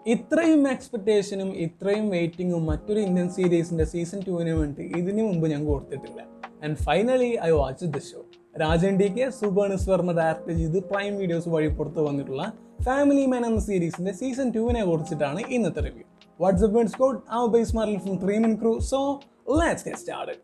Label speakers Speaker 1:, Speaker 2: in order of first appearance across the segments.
Speaker 1: ഇത്രയും എക്സ്പെക്ടേഷനും ഇത്രയും വെയിറ്റിങ്ങും മറ്റൊരു ഇന്ത്യൻ സീരീസിന്റെ സീസൺ ടുവിന് വേണ്ടി ഇതിനു മുമ്പ് ഞാൻ കൊടുത്തിട്ടില്ല and finally I watch the show Raj and D K സുബേണിസ് വർമ്മ ഡയറക്ട് ചെയ്ത് പ്രൈം വീഡിയോസ് വഴി പുറത്ത് വന്നിട്ടുള്ള ഫാമിലി മാൻ എന്ന സീരീസിന്റെ സീസൺ ടുവിനെ കുറിച്ചിട്ടാണ് ഇന്നത്തെ റിവ്യൂ വാട്സ്ആപ്പ് വേർഡ്സ് കോഡ് ആ ബേസ് മാറിൽ ഫ്രം ത്രീ മിൻ ക്രൂ സോ ലെറ്റ്സ് ഗെറ്റ് സ്റ്റാർട്ടഡ്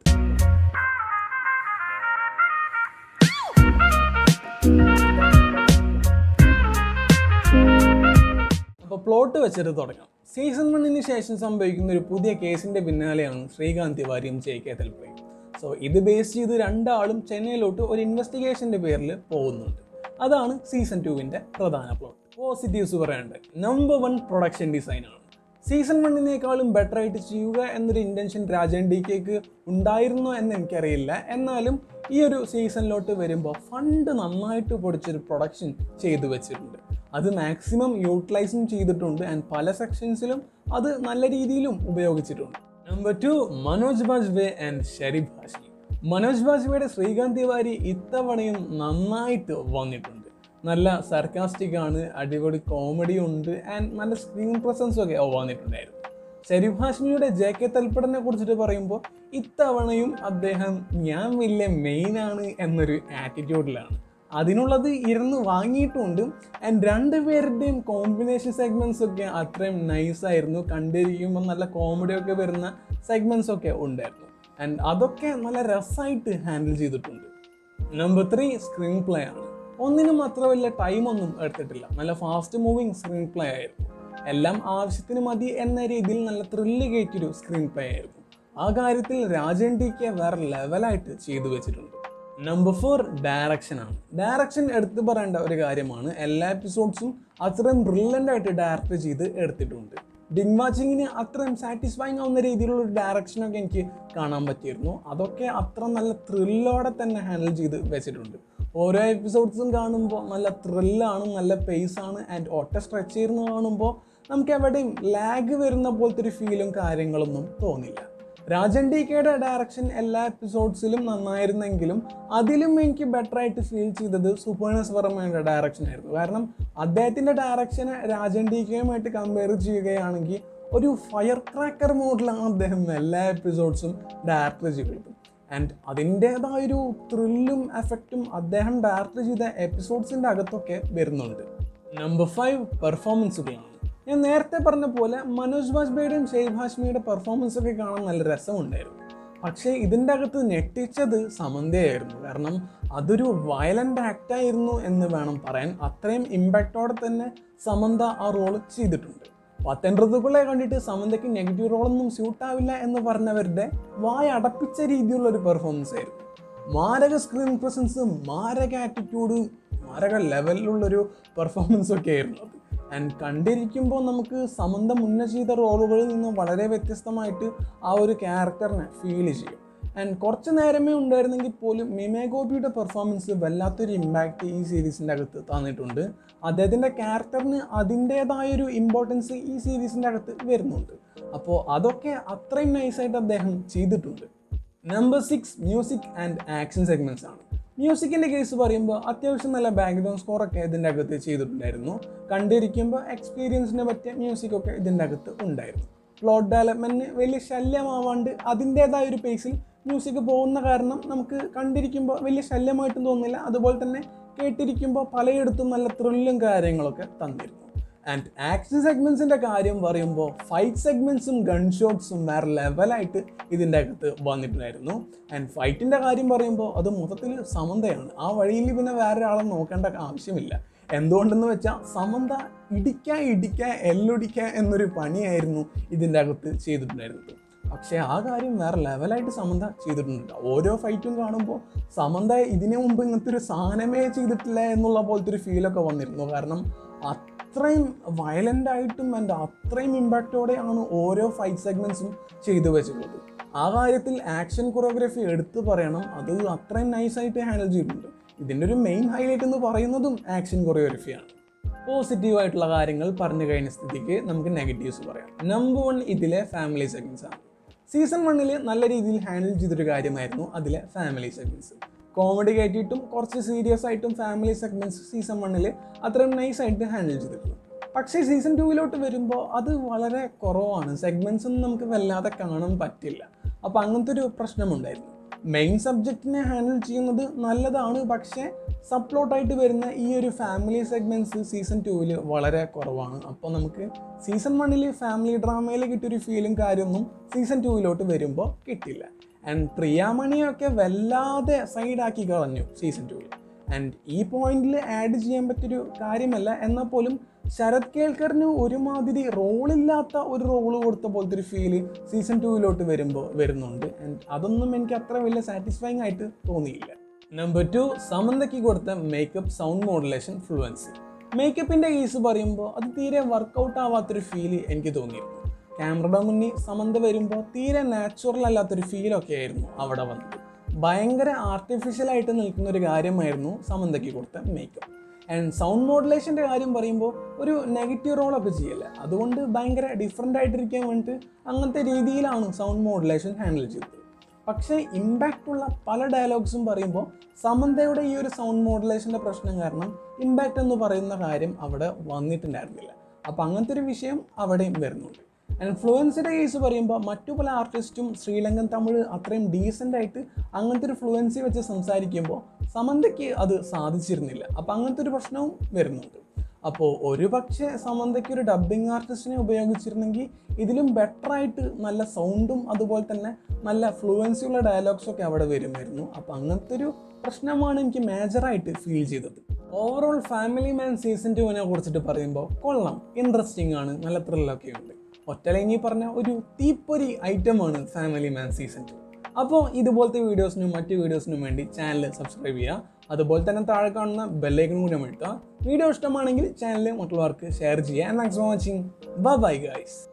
Speaker 1: അപ്പോൾ പ്ലോട്ട് വെച്ചിട്ട് തുടങ്ങാം സീസൺ വണ്ണിന് ശേഷം സംഭവിക്കുന്ന ഒരു പുതിയ കേസിന്റെ പിന്നാലെയാണ് ശ്രീകാന്ത് തിവാരിയും ജെ കെ തൽപ്രയും സോ ഇത് ബേസ് ചെയ്ത് രണ്ടാളും ചെന്നൈയിലോട്ട് ഒരു ഇൻവെസ്റ്റിഗേഷന്റെ പേരിൽ പോകുന്നുണ്ട് അതാണ് സീസൺ ടുവിന്റെ പ്രധാന പ്ലോട്ട് പോസിറ്റീവ്സ് പറയാനുണ്ട് നമ്പർ വൺ പ്രൊഡക്ഷൻ ഡിസൈൻ ആണ് സീസൺ വണ്ണിനേക്കാളും ബെറ്റർ ആയിട്ട് ചെയ്യുക എന്നൊരു ഇൻറ്റൻഷൻ രാജൻ ഡി കെക്ക് ഉണ്ടായിരുന്നോ എന്ന് എനിക്കറിയില്ല എന്നാലും ഈ ഒരു സീസണിലോട്ട് വരുമ്പോൾ ഫണ്ട് നന്നായിട്ട് പൊടിച്ചൊരു പ്രൊഡക്ഷൻ ചെയ്തു വെച്ചിട്ടുണ്ട് അത് മാക്സിമം യൂട്ടിലൈസും ചെയ്തിട്ടുണ്ട് ആൻഡ് പല സെക്ഷൻസിലും അത് നല്ല രീതിയിലും ഉപയോഗിച്ചിട്ടുണ്ട് number two Manoj Bajpayee and Sharif Hashmi Manoj ബാജ്പേയുടെ ശ്രീകാന്ത് തിവാരി ഇത്തവണയും നന്നായിട്ട് വന്നിട്ടുണ്ട് നല്ല സർക്കാസ്റ്റിക് ആണ് അടിപൊളി കോമഡി ഉണ്ട് ആൻഡ് നല്ല സ്ക്രീൻ പ്രസൻസും ഒക്കെ വന്നിട്ടുണ്ടായിരുന്നു ഷരീഫ് ഹാഷ്മിയുടെ ജെ കെ തൽപ്പടനെ കുറിച്ചിട്ട് പറയുമ്പോൾ ഇത്തവണയും അദ്ദേഹം ഞാൻ വലിയ മെയിനാണ് എന്നൊരു ആറ്റിറ്റ്യൂഡിലാണ് അതിനുള്ളത് ഇരുന്ന് വാങ്ങിയിട്ടുണ്ട് ആൻഡ് രണ്ടുപേരുടെയും കോമ്പിനേഷൻ സെഗ്മെന്റ്സ് ഒക്കെ അത്രയും നൈസായിരുന്നു കണ്ടിരിക്കുമ്പോൾ നല്ല കോമഡി ഒക്കെ വരുന്ന സെഗ്മെന്റ്സ് ഒക്കെ ഉണ്ടായിരുന്നു ആൻഡ് അതൊക്കെ നല്ല രസമായിട്ട് ഹാൻഡിൽ ചെയ്തിട്ടുണ്ട് നമ്പർ ത്രീ സ്ക്രീൻ പ്ലേ ആണ് ഒന്നിനും അത്ര വലിയ ടൈമൊന്നും എടുത്തിട്ടില്ല നല്ല ഫാസ്റ്റ് മൂവിങ് സ്ക്രീൻ പ്ലേ ആയിരുന്നു എല്ലാം ആവശ്യത്തിന് മതി എന്ന രീതിയിൽ നല്ല ത്രില്ല് കയറ്റിയൊരു സ്ക്രീൻ പ്ലേ ആയിരുന്നു ആ കാര്യത്തിൽ രാജൻ ടി കെ വേറെ ലെവലായിട്ട് ചെയ്തു വെച്ചിട്ടുണ്ട് നമ്പർ ഫോർ ഡയറക്ഷൻ ആണ് ഡയറക്ഷൻ എടുത്തു പറയേണ്ട ഒരു കാര്യമാണ് എല്ലാ എപ്പിസോഡ്സും അത്രയും ബ്രില്യൻ്റ് ആയിട്ട് ഡയറക്റ്റ് ചെയ്ത് എടുത്തിട്ടുണ്ട് ബിങ് വാച്ചിങ്ങിന് അത്രയും സാറ്റിസ്ഫൈങ് ആവുന്ന രീതിയിലുള്ള ഒരു ഡയറക്ഷനൊക്കെ എനിക്ക് കാണാൻ പറ്റിയിരുന്നു അതൊക്കെ അത്ര നല്ല ത്രില്ലോടെ തന്നെ ഹാൻഡിൽ ചെയ്ത് വെച്ചിട്ടുണ്ട് ഓരോ എപ്പിസോഡ്സും കാണുമ്പോൾ നല്ല ത്രില്ലാണ് നല്ല പേസ് ആണ് ആൻഡ് ഒറ്റ സ്ട്രെച്ച് ചെയ്യുന്ന കാണുമ്പോൾ നമുക്ക് എവിടെയും ലാഗ് വരുന്ന പോലത്തെ ഒരു ഫീലും കാര്യങ്ങളൊന്നും തോന്നില്ല രാജൻ ഡി കെയുടെ ഡയറക്ഷൻ എല്ലാ എപ്പിസോഡ്സിലും നന്നായിരുന്നെങ്കിലും അതിലും എനിക്ക് ബെറ്റർ ആയിട്ട് ഫീൽ ചെയ്തത് സുപ്പേണസ് വർമ്മയുടെ ഡയറക്ഷൻ ആയിരുന്നു കാരണം അദ്ദേഹത്തിൻ്റെ ഡയറക്ഷനെ രാജൻ ഡി കെയുമായിട്ട് കമ്പയർ ചെയ്യുകയാണെങ്കിൽ ഒരു ഫയർ ക്രാക്കർ മോഡിലാണ് അദ്ദേഹം എല്ലാ എപ്പിസോഡ്സും ഡയറക്റ്റ് ചെയ്തത് ആൻഡ് അതിൻ്റേതായൊരു ത്രില്ലും എഫക്റ്റും അദ്ദേഹം ഡയറക്റ്റ് ചെയ്ത എപ്പിസോഡ്സിൻ്റെ അകത്തൊക്കെ വരുന്നുണ്ട് നമ്പർ ഫൈവ് പെർഫോമൻസുകളാണ് ഞാൻ നേരത്തെ പറഞ്ഞ പോലെ മനോജ് ബാജ്പേയുടെയും ഷെയ്ബ് ഹാഷ്മിയുടെ പെർഫോമൻസ് ഒക്കെ കാണാൻ നല്ല രസമുണ്ടായിരുന്നു പക്ഷേ ഇതിൻ്റെ അകത്ത് ഞെട്ടിച്ചത് സമന്തയായിരുന്നു കാരണം അതൊരു വയലൻ്റ് ആക്ട് ആയിരുന്നു എന്ന് വേണം പറയാൻ അത്രയും ഇമ്പാക്റ്റോടെ തന്നെ സമന്ത ആ റോൾ ചെയ്തിട്ടുണ്ട് പത്തൻ ഋതുക്കളെ കണ്ടിട്ട് സമന്തയ്ക്ക് നെഗറ്റീവ് റോളൊന്നും സ്യൂട്ടാവില്ല എന്ന് പറഞ്ഞവരുടെ വായ അടപ്പിച്ച രീതിയിലുള്ള ഒരു പെർഫോമൻസ് ആയിരുന്നു മാരക സ്ക്രീൻ പ്രസൻസ് മാരക ആറ്റിറ്റ്യൂഡ് മാരക ലെവലിലുള്ളൊരു പെർഫോമൻസ് ഒക്കെ ആയിരുന്നു അത് ആൻഡ് കണ്ടിരിക്കുമ്പോൾ നമുക്ക് സമന്ത മുന്നേ ചെയ്ത റോളുകളിൽ നിന്ന് വളരെ വ്യത്യസ്തമായിട്ട് ആ ഒരു ക്യാരക്ടറിനെ ഫീൽ ചെയ്യും ആൻഡ് കുറച്ച് നേരമേ ഉണ്ടായിരുന്നെങ്കിൽ പോലും മിമേ ഗോപിയുടെ പെർഫോമൻസ് വല്ലാത്തൊരു ഇമ്പാക്റ്റ് ഈ സീരീസിൻ്റെ അകത്ത് തന്നിട്ടുണ്ട് അദ്ദേഹത്തിൻ്റെ ക്യാരക്ടറിന് അതിൻ്റേതായൊരു ഇമ്പോർട്ടൻസ് ഈ സീരീസിൻ്റെ അകത്ത് വരുന്നുണ്ട് അപ്പോൾ അതൊക്കെ അത്രയും നൈസായിട്ട് അദ്ദേഹം ചെയ്തിട്ടുണ്ട് number six music and action segments ആണ് മ്യൂസിക്കിൻ്റെ കേസ് പറയുമ്പോൾ അത്യാവശ്യം നല്ല ബാക്ക്ഗ്രൗണ്ട് സ്കോറൊക്കെ ഇതിൻ്റെ അകത്ത് ചെയ്തിട്ടുണ്ടായിരുന്നു കണ്ടിരിക്കുമ്പോൾ എക്സ്പീരിയൻസിനെ പറ്റിയ മ്യൂസിക്കൊക്കെ ഇതിൻ്റെ അകത്ത് ഉണ്ടായിരുന്നു പ്ലോട്ട് ഡെവലപ്മെൻറ്റിന് വലിയ ശല്യമാവാണ്ട് അതിൻ്റേതായ ഒരു പേസിൽ മ്യൂസിക് പോകുന്ന കാരണം നമുക്ക് കണ്ടിരിക്കുമ്പോൾ വലിയ ശല്യമായിട്ടും തോന്നില്ല അതുപോലെ തന്നെ കേട്ടിരിക്കുമ്പോൾ പലയിടത്തും നല്ല ത്രില്ലും കാര്യങ്ങളൊക്കെ തന്നിരുന്നു ആൻഡ് ആക്ഷൻ സെഗ്മെൻസിൻ്റെ കാര്യം പറയുമ്പോൾ ഫൈറ്റ് സെഗ്മെൻസും ഗൺ ഷോട്ട്സും വേറെ ലെവലായിട്ട് ഇതിൻ്റെ അകത്ത് വന്നിട്ടുണ്ടായിരുന്നു ആൻഡ് ഫൈറ്റിൻ്റെ കാര്യം പറയുമ്പോൾ അത് മൊത്തത്തിൽ സമന്തയാണ് ആ വഴിയിൽ പിന്നെ വേറെ ഒരാളെ നോക്കേണ്ട ആവശ്യമില്ല എന്തുകൊണ്ടെന്ന് വെച്ചാൽ സമന്ത ഇടിക്കുക ഇടിക്കുക എല്ലൊടിക്കുക എന്നൊരു പണിയായിരുന്നു ഇതിൻ്റെ അകത്ത് ചെയ്തിട്ടുണ്ടായിരുന്നത് പക്ഷേ ആ കാര്യം വേറെ ലെവലായിട്ട് സമന്ത ചെയ്തിട്ടുണ്ട് ഓരോ ഫൈറ്റും കാണുമ്പോൾ സമന്ത ഇതിനു മുമ്പ് ഇങ്ങനത്തെ ഒരു സാധനമേ ചെയ്തിട്ടില്ല എന്നുള്ള പോലത്തെ ഒരു ഫീലൊക്കെ വന്നിരുന്നു കാരണം അത്രയും വയലൻ്റ് ആയിട്ടും ആൻഡ് അത്രയും ഇമ്പാക്റ്റോടെയാണ് ഓരോ ഫൈറ്റ് സെഗ്മെൻറ്റ്സും ചെയ്തു വെച്ചിട്ടുള്ളത് ആ കാര്യത്തിൽ ആക്ഷൻ കൊറിയോഗ്രഫി എടുത്തു പറയണം അത് അത്രയും നൈസായിട്ട് ഹാൻഡിൽ ചെയ്തിട്ടുണ്ട് ഇതിൻ്റെ ഒരു മെയിൻ ഹൈലൈറ്റ് എന്ന് പറയുന്നതും ആക്ഷൻ കൊറിയോഗ്രഫിയാണ് പോസിറ്റീവ് ആയിട്ടുള്ള കാര്യങ്ങൾ പറഞ്ഞു കഴിഞ്ഞ സ്ഥിതിക്ക് നമുക്ക് നെഗറ്റീവ്സ് പറയാം നമ്പർ വൺ ഇതിലെ ഫാമിലി സെഗ്മെൻറ്റ്സ് ആണ് സീസൺ വണ്ണിൽ നല്ല രീതിയിൽ ഹാൻഡിൽ ചെയ്തൊരു കാര്യമായിരുന്നു അതിലെ ഫാമിലി സെഗ്മെൻറ്റ്സ് കോമഡി കയറ്റിയിട്ടും കുറച്ച് സീരിയസ് ആയിട്ടും ഫാമിലി സെഗ്മെൻറ്റ്സ് സീസൺ വണ്ണിൽ അത്രയും നൈസായിട്ട് ഹാൻഡിൽ ചെയ്തിട്ടുണ്ട് പക്ഷേ സീസൺ ടൂവിലോട്ട് വരുമ്പോൾ അത് വളരെ കുറവാണ് സെഗ്മെൻറ്റ്സ് ഒന്നും നമുക്ക് വല്ലാതെ കാണാൻ പറ്റില്ല അപ്പോൾ അങ്ങനത്തെ ഒരു പ്രശ്നമുണ്ടായിരുന്നു മെയിൻ സബ്ജക്റ്റിനെ ഹാൻഡിൽ ചെയ്യുന്നത് നല്ലതാണ് പക്ഷേ സപ്ലോട്ടായിട്ട് വരുന്ന ഈ ഒരു ഫാമിലി സെഗ്മെൻറ്റ്സ് സീസൺ ടൂവിൽ വളരെ കുറവാണ് അപ്പോൾ നമുക്ക് സീസൺ വണ്ണിൽ ഫാമിലി ഡ്രാമയിൽ കിട്ടിയൊരു ഫീലും കാര്യമൊന്നും സീസൺ ടൂവിലോട്ട് വരുമ്പോൾ കിട്ടില്ല ആൻഡ് പ്രിയാമണിയൊക്കെ വല്ലാതെ സൈഡാക്കി കളഞ്ഞു സീസൺ ടൂവിൽ ആൻഡ് ഈ പോയിന്റിൽ ആഡ് ചെയ്യാൻ പറ്റിയൊരു കാര്യമല്ല എന്നാൽ പോലും ശരത് കേൾക്കറിന് ഒരുമാതിരി റോളില്ലാത്ത ഒരു റോള് കൊടുത്ത പോലത്തെ ഒരു ഫീല് സീസൺ ടൂവിലോട്ട് വരുമ്പോൾ വരുന്നുണ്ട് ആൻഡ് അതൊന്നും എനിക്ക് അത്ര വലിയ സാറ്റിസ്ഫൈങ് ആയിട്ട് തോന്നിയില്ല നമ്പർ ടു സമന്തയ്ക്ക് കൊടുത്ത മേക്കപ്പ് സൗണ്ട് മോഡുലേഷൻ ഫ്ലുവൻസി മേക്കപ്പിൻ്റെ കേസ് പറയുമ്പോൾ അത് തീരെ വർക്കൗട്ട് ആവാത്തൊരു ഫീല് എനിക്ക് തോന്നിയിരുന്നു ക്യാമറയുടെ മുന്നിൽ സമന്ത വരുമ്പോൾ തീരെ നാച്ചുറൽ അല്ലാത്തൊരു ഫീലൊക്കെ ആയിരുന്നു അവിടെ വന്നത് ഭയങ്കര ആർട്ടിഫിഷ്യൽ ആയിട്ട് നിൽക്കുന്ന ഒരു കാര്യമായിരുന്നു സമന്തയ്ക്ക് കൊടുത്ത മേക്കപ്പ് ആൻഡ് സൗണ്ട് മോഡുലേഷൻ്റെ കാര്യം പറയുമ്പോൾ ഒരു നെഗറ്റീവ് റോളൊക്കെ ചെയ്യല്ലേ അതുകൊണ്ട് ഭയങ്കര ഡിഫറെൻ്റ് ആയിട്ടിരിക്കാൻ വേണ്ടിയിട്ട് അങ്ങനത്തെ രീതിയിലാണ് സൗണ്ട് മോഡുലേഷൻ ഹാൻഡിൽ ചെയ്തത് പക്ഷേ ഇമ്പാക്റ്റ് ഉള്ള പല ഡയലോഗ്സും പറയുമ്പോൾ സമന്തയുടെ ഈ ഒരു സൗണ്ട് മോഡുലേഷൻ്റെ പ്രശ്നം കാരണം ഇമ്പാക്റ്റ് എന്ന് പറയുന്ന കാര്യം അവിടെ വന്നിട്ടുണ്ടായിരുന്നില്ല അപ്പോൾ അങ്ങനത്തെ ഒരു വിഷയം അവിടെയും വരുന്നുണ്ട് ആൻഡ് ഫ്ലുവൻസിയുടെ കേസ് പറയുമ്പോൾ മറ്റു പല ആർട്ടിസ്റ്റും ശ്രീലങ്കൻ തമിഴ് അത്രയും ഡീസൻ്റ് ആയിട്ട് അങ്ങനത്തെ ഒരു ഫ്ലുവൻസി വെച്ച് സംസാരിക്കുമ്പോൾ സമന്തയ്ക്ക് അത് സാധിച്ചിരുന്നില്ല അപ്പോൾ അങ്ങനത്തെ ഒരു പ്രശ്നവും വരുന്നുണ്ട് അപ്പോൾ ഒരു പക്ഷേ സമന്തയ്ക്ക് ഒരു ഡബ്ബിംഗ് ആർട്ടിസ്റ്റിനെ ഉപയോഗിച്ചിരുന്നെങ്കിൽ ഇതിലും ബെറ്റർ ആയിട്ട് നല്ല സൗണ്ടും അതുപോലെ തന്നെ നല്ല ഫ്ലുവൻസി ഉള്ള ഡയലോഗ്സൊക്കെ അവിടെ വരുമായിരുന്നു അപ്പോൾ അങ്ങനത്തെ ഒരു പ്രശ്നമാണ് എനിക്ക് മേജറായിട്ട് ഫീൽ ചെയ്തത് ഓവറോൾ ഫാമിലി മാൻ സീസൺ ടുവിനെ കുറിച്ചിട്ട് പറയുമ്പോൾ കൊള്ളാം ഇൻട്രസ്റ്റിംഗ് ആണ് നല്ല ത്രില്ലൊക്കെ ഉണ്ട് ഒറ്റ ലൈനിൽ പറഞ്ഞ ഒരു തീപ്പൊരി ഐറ്റമാണ് ഫാമിലി മാൻ സീസൺ ടു അപ്പോൾ ഇതുപോലത്തെ വീഡിയോസിനും മറ്റു വീഡിയോസിനും വേണ്ടി ചാനൽ സബ്സ്ക്രൈബ് ചെയ്യുക അതുപോലെ തന്നെ താഴെ കാണുന്ന ബെല്ലൈക്കൺ കൂടി അമഴ്ത്തുക വീഡിയോ ഇഷ്ടമാണെങ്കിൽ ചാനൽ മറ്റുള്ളവർക്ക് ഷെയർ ചെയ്യുക thanks for watching bye guys